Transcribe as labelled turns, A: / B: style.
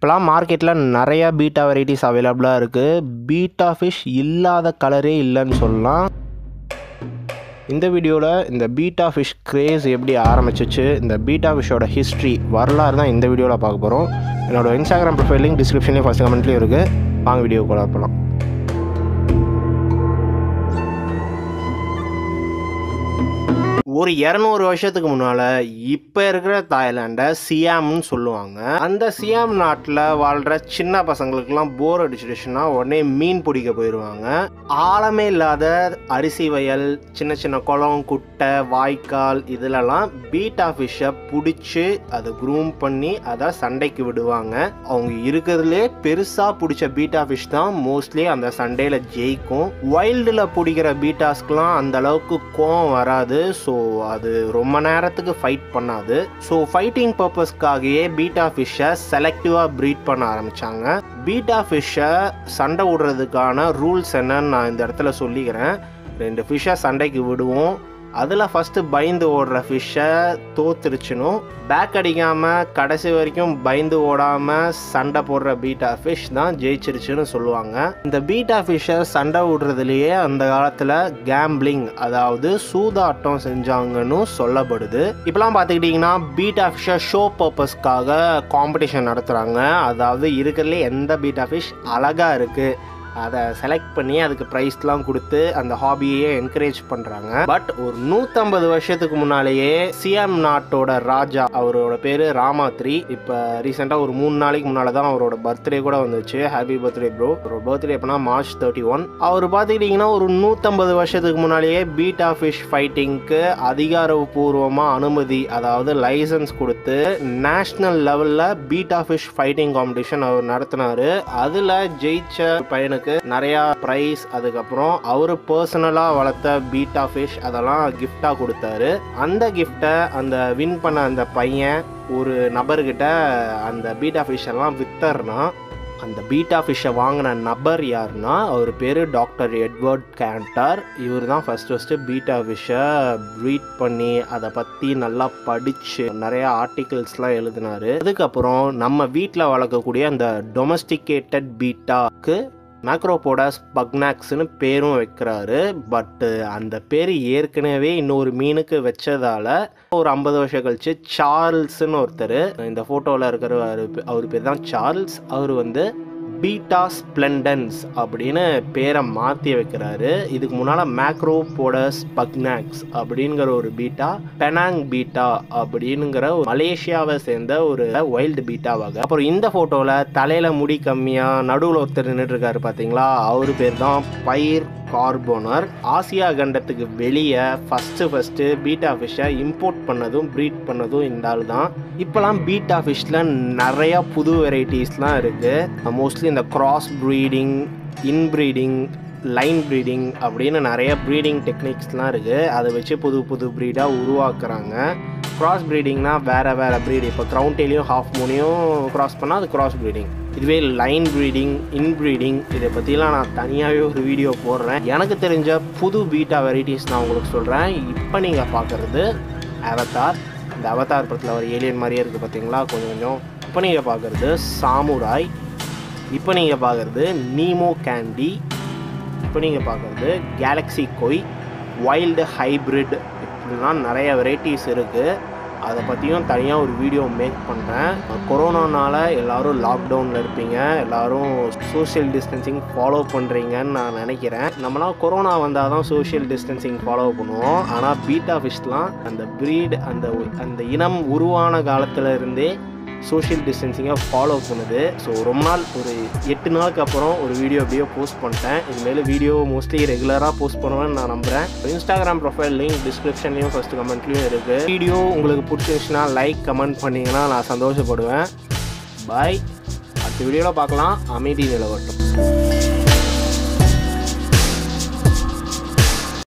A: இப்போலாம் மார்க்கெட்டில் நிறைய பீட்டா வெரைட்டிஸ் அவைலபிளாக இருக்குது பீட்டா ஃபிஷ் இல்லாத கலரே இல்லைன்னு சொல்லலாம் இந்த வீடியோவில் இந்த பீட்டா ஃபிஷ் கிரேஸ் எப்படி ஆரம்பிச்சிச்சு இந்த பீட்டா ஃபிஷ்ஷோட ஹிஸ்ட்ரி வரலாறு தான் இந்த வீடியோவில் பார்க்க போகிறோம் என்னோட இன்ஸ்டாகிராம் ப்ரொஃபைல் லிங்க் டிஸ்கிரிப்ஷன்லேயும் ஃபஸ்ட் கமெண்ட்லேயும் இருக்குது வாங்க வீடியோ கொள்ள போகலாம் ஒரு இரநூறு வருஷத்துக்கு முன்னால் இப்போ இருக்கிற தாய்லாண்டை சியாம்னு சொல்லுவாங்க அந்த சியாம் நாட்டில் வாழ்கிற சின்ன பசங்களுக்கெல்லாம் போர் அடிச்சிடுச்சுன்னா உடனே மீன் பிடிக்க போயிடுவாங்க ஆழமே இல்லாத அரிசி வயல் சின்ன சின்ன குளம் குட்டை வாய்க்கால் இதிலெல்லாம் பீட்டா ஃபிஷ்ஷை பிடிச்சி அதை க்ரூம் பண்ணி அதை சண்டைக்கு விடுவாங்க அவங்க இருக்கிறதுலே பெருசாக பிடிச்ச பீட்டா ஃபிஷ் தான் மோஸ்ட்லி அந்த சண்டையில் ஜெயிக்கும் வைல்டில் பிடிக்கிற பீட்டாஸ்க்குலாம் அந்த அளவுக்கு கோவம் வராது ஸோ அது ரொம்ப நேரத்துக்கு ஃபைட் பண்ணாது ஸோ ஃபைட்டிங் பர்பஸ்க்காகவே பீட்டா ஃபிஷ்ஷை செலக்டிவாக ப்ரீட் பண்ண ஆரம்பித்தாங்க பீட்டா ஃபிஷ்ஷை சண்டை விடுறதுக்கான ரூல்ஸ் என்னன்னு நான் இந்த இடத்துல சொல்லிக்கிறேன் ரெண்டு ஃபிஷ்ஷை சண்டைக்கு விடுவோம் அதில் ஃபஸ்ட்டு பயந்து ஓடுற ஃபிஷ்ஷை தோத்துருச்சுனும் பேக் அடிக்காமல் கடைசி வரைக்கும் பயந்து ஓடாமல் சண்டை போடுற பீட்டா ஃபிஷ் தான் ஜெயிச்சிருச்சுன்னு சொல்லுவாங்க இந்த பீட்டா ஃபிஷ்ஷை சண்டை விடுறதுலையே அந்த காலத்தில் கேம்பிளிங் அதாவது சூதாட்டம் செஞ்சாங்கன்னு சொல்லப்படுது இப்போலாம் பார்த்துக்கிட்டிங்கன்னா பீட்டா ஃபிஷ்ஷை ஷோ பர்பஸ்க்காக காம்படிஷன் நடத்துகிறாங்க அதாவது இருக்கிறதுலே எந்த பீட்டா ஃபிஷ் அழகாக இருக்குது அதை செலக்ட் பண்ணி அதுக்கு ப்ரைஸ்லாம் கொடுத்து அந்த ஹாபியே என்கரேஜ் பண்ணுறாங்க பட் ஒரு நூற்றம்பது வருஷத்துக்கு முன்னாலேயே சிஎம் நாட்டோட ராஜா அவரோட பேர் ராமாத்ரி இப்போ ரீசெண்டாக ஒரு மூணு நாளைக்கு முன்னால் தான் அவரோட பர்த்டே கூட வந்துச்சு ஹாப்பி பர்த்டே ப்ரோ அவரோட பர்த்டே எப்போனா மார்ச் தேர்ட்டி ஒன் அவர் பார்த்துக்கிட்டிங்கன்னா ஒரு நூற்றம்பது வருஷத்துக்கு முன்னாலேயே பீட்டா ஃபிஷ் ஃபைட்டிங்க்கு அதிகாரப்பூர்வமாக அனுமதி அதாவது லைசன்ஸ் கொடுத்து நேஷ்னல் லெவலில் பீட்டா ஃபிஷ் ஃபைட்டிங் காம்படிஷன் அவர் நடத்தினாரு அதில் ஜெயிச்ச பையனுக்கு நிறையா ப்ரைஸ் அதுக்கப்புறம் அவர் பர்சனலாக வளர்த்த பீட்டா ஃபிஷ் அதெல்லாம் கிஃப்டாக கொடுத்தாரு அந்த கிஃப்டை அந்த வின் பண்ண அந்த பையன் ஒரு நபர்கிட்ட அந்த பீட்டா ஃபிஷ் எல்லாம் வித்தர்னா அந்த பீட்டா ஃபிஷ்ஷை வாங்கின நபர் யாருன்னா அவர் பேர் டாக்டர் எட்வர்ட் கேண்டர் இவர் தான் ஃபஸ்ட் ஃபஸ்ட்டு பீட்டா ஃபிஷ்ஷை ப்ரீட் பண்ணி அதை பற்றி நல்லா படித்து நிறையா ஆர்டிகிள்ஸ்லாம் எழுதினார் அதுக்கப்புறம் நம்ம வீட்டில் வளர்க்கக்கூடிய அந்த டொமஸ்டிகேட்டட் பீட்டாக்கு மேக்ரோபோடாஸ் பக்னாக்ஸ்னு பேரும் வைக்கிறாரு பட்டு அந்த பேர் ஏற்கனவே இன்னொரு மீனுக்கு வச்சதால ஒரு ஐம்பது வருஷம் கழிச்சு சார்ல்ஸ்னு ஒருத்தர் இந்த ஃபோட்டோவில் இருக்கிற அவர் பேர் தான் சார்ல்ஸ் அவர் வந்து பீட்டா ஸ்ப்ளெண்டன்ஸ் அப்படின்னு பேரை மாற்றி வைக்கிறாரு இதுக்கு முன்னால் மேக்ரோபோடஸ் பக்னாக்ஸ் அப்படிங்கிற ஒரு பீட்டா பெனாங் பீட்டா அப்படிங்கிற ஒரு மலேசியாவை சேர்ந்த ஒரு வைல்டு பீட்டா வகை அப்புறம் இந்த ஃபோட்டோவில் தலையில் முடி கம்மியாக நடுவில் ஒருத்தர் நின்றுட்டுருக்காரு பார்த்தீங்களா அவர் பேர் தான் பயிர் கார்போனர் ஆசியா கண்டத்துக்கு வெளியே ஃபஸ்ட்டு ஃபஸ்ட்டு பீட்டா ஃபிஷ்ஷை இம்போர்ட் பண்ணதும் ப்ரீட் பண்ணதும் இந்த ஆள் தான் இப்போலாம் பீட்டா ஃபிஷ்ஷில் நிறையா புது வெரைட்டிஸ்லாம் இருக்குது மோஸ்ட்லி இந்த cross breeding inbreeding line breeding அப்படின்னு நிறைய ப்ரீடிங் டெக்னிக்ஸ்லாம் இருக்குது அதை வச்சு புது புது ப்ரீடாக உருவாக்குறாங்க கிராஸ் ப்ரீடிங்னா வேறு வேறு ப்ரீட் இப்போ க்ரௌண்டேலையும் ஹாஃப் மூனையும் கிராஸ் பண்ணால் அது கிராஸ் ப்ரீடிங் இதுவே லைன் ப்ரீடிங் இன்ப்ரீடிங் இதை பற்றிலாம் நான் தனியாகவே ஒரு வீடியோ போடுறேன் எனக்கு தெரிஞ்ச புது பீட்டா வெரைட்டிஸ் நான் உங்களுக்கு சொல்கிறேன் இப்போ நீங்கள் பார்க்குறது அவதார் இந்த அவதார் படத்தில் ஒரு ஏலியன் மாதிரியே இருக்குது பார்த்தீங்களா கொஞ்சம் கொஞ்சம் இப்போ நீங்கள் பார்க்குறது சாமுராய் இப்போ நீங்கள் பார்க்குறது நீமோ கேண்டி இப்போ நீங்கள் பார்க்குறது கேலக்ஸி கொய் வைல்டு ஹைப்ரிட் இப்படிலாம் நிறைய வெரைட்டிஸ் இருக்குது அதை பற்றியும் தனியாக ஒரு வீடியோ மேக் பண்ணுறேன் கொரோனானால எல்லோரும் லாக்டவுனில் இருப்பீங்க எல்லோரும் சோஷியல் டிஸ்டன்சிங் ஃபாலோ பண்ணுறீங்கன்னு நான் நினைக்கிறேன் நம்மளாம் கொரோனா வந்தால் தான் சோஷியல் டிஸ்டன்சிங் ஃபாலோ பண்ணுவோம் ஆனால் பீட்டா ஃபிஷ்லாம் அந்த ப்ரீட் அந்த அந்த இனம் உருவான காலத்தில் இருந்தே சோஷியல் டிஸ்டன்சிங்கை ஃபாலோ பண்ணுது ஸோ ரொம்ப நாள் ஒரு எட்டு நாளுக்கு அப்புறம் ஒரு வீடியோ அப்படியே போஸ்ட் பண்ணிட்டேன் இனிமேல் வீடியோ மோஸ்ட்லி ரெகுலராக போஸ்ட் பண்ணுவேன்னு நான் நம்புகிறேன் இன்ஸ்டாகிராம் ப்ரொஃபைல் லிங்க் டிஸ்கிரிப்ஷன்லையும் ஃபஸ்ட் கமெண்ட்லையும் இருக்குது வீடியோ உங்களுக்கு பிடிச்சிருந்துச்சுன்னா லைக் கமெண்ட் பண்ணிங்கன்னா நான் சந்தோஷப்படுவேன் பாய் அடுத்த வீடியோவில் பார்க்கலாம் அமைதி நிலவட்டும்